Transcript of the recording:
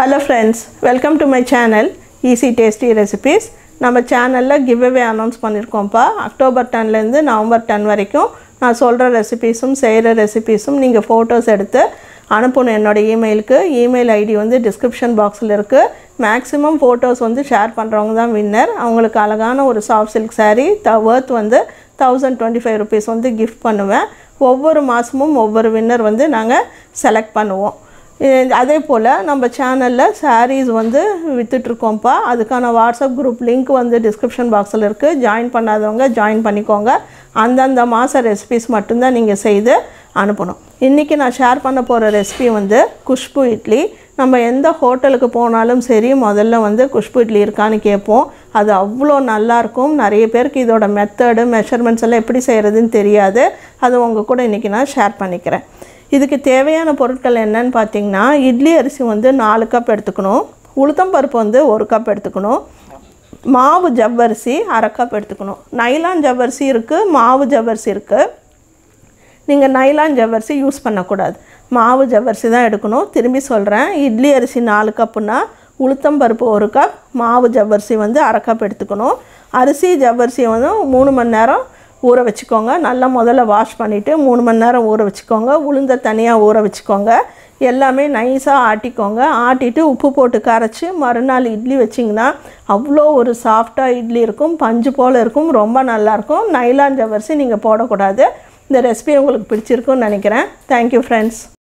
hello friends welcome to my channel easy tasty recipes நம்ம சேனலில் giveaway announce பண்ணியிருக்கோம்ப்பா October டென்லேருந்து நவம்பர் டென் வரைக்கும் நான் சொல்கிற ரெசிபீஸும் செய்கிற ரெசிபீஸும் நீங்கள் ஃபோட்டோஸ் எடுத்து அனுப்பணும் என்னோடய இமெயிலுக்கு இமெயில் ஐடி வந்து டிஸ்கிரிப்ஷன் பாக்ஸில் இருக்குது மேக்ஸிமம் ஃபோட்டோஸ் வந்து ஷேர் பண்ணுறவங்க தான் வின்னர் அவங்களுக்கு அழகான ஒரு soft silk saree the worth வந்து தௌசண்ட் டுவெண்ட்டி ஃபைவ் ருபீஸ் வந்து கிஃப்ட் பண்ணுவேன் ஒவ்வொரு மாதமும் ஒவ்வொரு வின்னர் வந்து நாங்கள் செலக்ட் பண்ணுவோம் இ- அதே போல் நம்ம சேனலில் sarees வந்து விற்றுட்ருக்கோம்ப்பா அதுக்கான வாட்ஸ்அப் குரூப் லிங்க் வந்து டிஸ்கிரிப்ஷன் பாக்ஸில் இருக்குது ஜாயின் பண்ணாதவங்க ஜாயின் பண்ணிக்கோங்க அந்தந்த மாத ரெசிபிஸ் மட்டும்தான் நீங்கள் செய்து அனுப்பணும் இன்றைக்கி நான் ஷேர் பண்ண போகிற ரெசிபி வந்து குஷ்பு இட்லி நம்ம எந்த ஹோட்டலுக்கு போனாலும் சரி முதல்ல வந்து குஷ்பு இட்லி இருக்கான்னு கேட்போம் அது அவ்வளோ நல்லாயிருக்கும் நிறைய பேருக்கு இதோட மெத்தடு மெஷர்மெண்ட்ஸ் எல்லாம் எப்படி செய்கிறதுன்னு தெரியாது அது உங்கள் கூட இன்றைக்கி நான் ஷேர் பண்ணிக்கிறேன் இதுக்கு தேவையான பொருட்கள் என்னன்னு பார்த்தீங்கன்னா இட்லி அரிசி வந்து நாலு கப் எடுத்துக்கணும் உளுத்தம் பருப்பு வந்து ஒரு கப் எடுத்துக்கணும் மாவு ஜவ்வரிசி அரை கப் எடுத்துக்கணும் நைலான் ஜவ்வரிசி இருக்குது மாவு ஜவ்வரிசி இருக்குது நீங்கள் நைலான் ஜவ்வரிசி யூஸ் பண்ணக்கூடாது மாவு ஜவ்வரிசி தான் எடுக்கணும் திரும்பி சொல்கிறேன் இட்லி அரிசி நாலு கப்புனா உளுத்தம் பருப்பு ஒரு கப் மாவு ஜவ்வரிசி வந்து அரை கப் எடுத்துக்கணும் அரிசி ஜவ்வரிசி வந்து மூணு மணி நேரம் ஊற வச்சுக்கோங்க நல்லா முதல்ல வாஷ் பண்ணிவிட்டு மூணு மணி நேரம் ஊற வச்சுக்கோங்க உளுந்த தனியாக ஊற வச்சுக்கோங்க எல்லாமே நைஸாக ஆட்டிக்கோங்க ஆட்டிட்டு உப்பு போட்டு கரைச்சி மறுநாள் இட்லி வச்சிங்கன்னா அவ்வளோ ஒரு சாஃப்டாக இட்லி இருக்கும் பஞ்சு போல் இருக்கும் ரொம்ப நல்லாயிருக்கும் நைலான் ஜவ்வரிசி நீங்கள் போடக்கூடாது இந்த ரெசிபி உங்களுக்கு பிடிச்சிருக்குன்னு நினைக்கிறேன் தேங்க்யூ ஃப்ரெண்ட்ஸ்